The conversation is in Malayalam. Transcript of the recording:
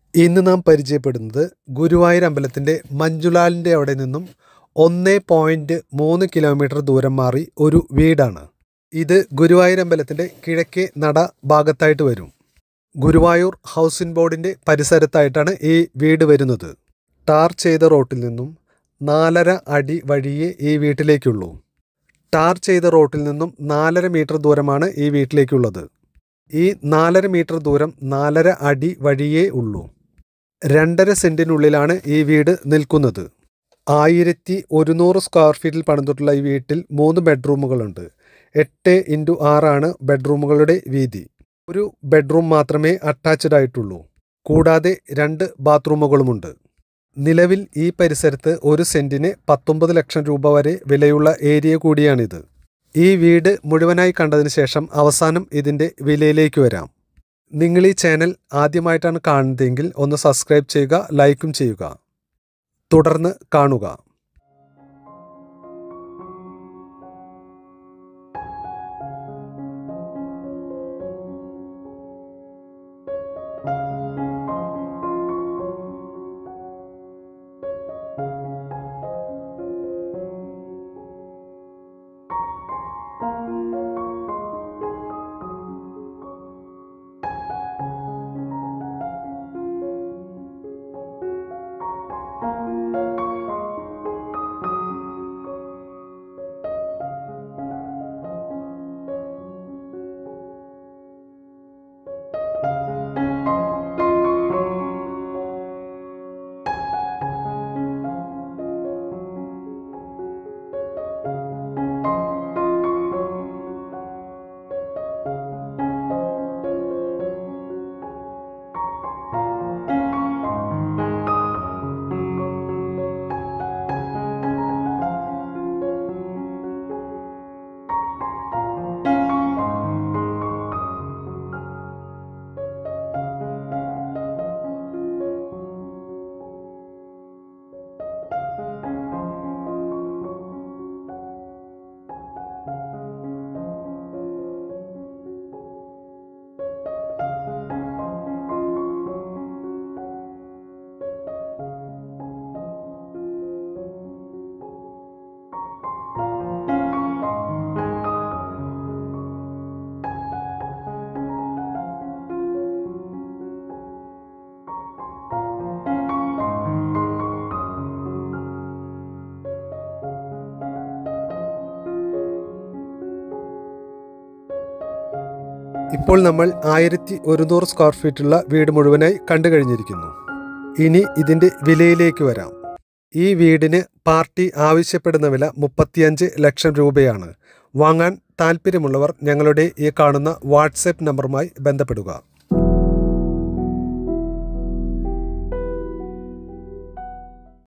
ഇന്ന് നാം പരിചയപ്പെടുന്നത് ഗുരുവായൂർ അമ്പലത്തിൻ്റെ മഞ്ജുലാലിൻ്റെ അവിടെ നിന്നും ഒന്ന് പോയിൻറ്റ് മൂന്ന് കിലോമീറ്റർ ദൂരം മാറി ഒരു വീടാണ് ഇത് ഗുരുവായൂർ അമ്പലത്തിൻ്റെ കിഴക്കേ നട ഭാഗത്തായിട്ട് വരും ഗുരുവായൂർ ഹൗസിംഗ് ബോർഡിൻ്റെ പരിസരത്തായിട്ടാണ് ഈ വീട് വരുന്നത് ടാർ ചെയ്ത റോട്ടിൽ നിന്നും നാലര അടി വഴിയേ ഈ വീട്ടിലേക്കുള്ളൂ ടാർ ചെയ്ത റോട്ടിൽ നിന്നും നാലര മീറ്റർ ദൂരമാണ് ഈ വീട്ടിലേക്കുള്ളത് ഈ നാലര മീറ്റർ ദൂരം നാലര അടി വഴിയേ ഉള്ളൂ രണ്ടര സെൻറ്റിനുള്ളിലാണ് ഈ വീട് നിൽക്കുന്നത് ആയിരത്തി ഒരുന്നൂറ് സ്ക്വയർ ഫീറ്റിൽ പണിതിട്ടുള്ള ഈ വീട്ടിൽ മൂന്ന് ബെഡ്റൂമുകളുണ്ട് എട്ട് ഇൻറ്റു ആറാണ് ബെഡ്റൂമുകളുടെ വീതി ഒരു ബെഡ്റൂം മാത്രമേ അറ്റാച്ച്ഡ് ആയിട്ടുള്ളൂ കൂടാതെ രണ്ട് ബാത്റൂമുകളുമുണ്ട് നിലവിൽ ഈ പരിസരത്ത് ഒരു സെൻറ്റിന് പത്തൊമ്പത് ലക്ഷം രൂപ വരെ വിലയുള്ള ഏരിയ കൂടിയാണിത് ഈ വീട് മുഴുവനായി കണ്ടതിന് ശേഷം അവസാനം ഇതിൻ്റെ വിലയിലേക്ക് വരാം നിങ്ങൾ ഈ ചാനൽ ആദ്യമായിട്ടാണ് കാണുന്നതെങ്കിൽ ഒന്ന് സബ്സ്ക്രൈബ് ചെയ്യുക ലൈക്കും ചെയ്യുക തുടർന്ന് കാണുക ഇപ്പോൾ നമ്മൾ ആയിരത്തി ഒരുന്നൂറ് സ്ക്വയർ ഫീറ്റുള്ള വീട് മുഴുവനായി കണ്ടു കഴിഞ്ഞിരിക്കുന്നു ഇനി ഇതിൻ്റെ വിലയിലേക്ക് വരാം ഈ വീടിന് പാർട്ടി ആവശ്യപ്പെടുന്ന വില മുപ്പത്തിയഞ്ച് ലക്ഷം രൂപയാണ് വാങ്ങാൻ താല്പര്യമുള്ളവർ ഞങ്ങളുടെ ഈ കാണുന്ന വാട്സപ്പ് നമ്പറുമായി ബന്ധപ്പെടുക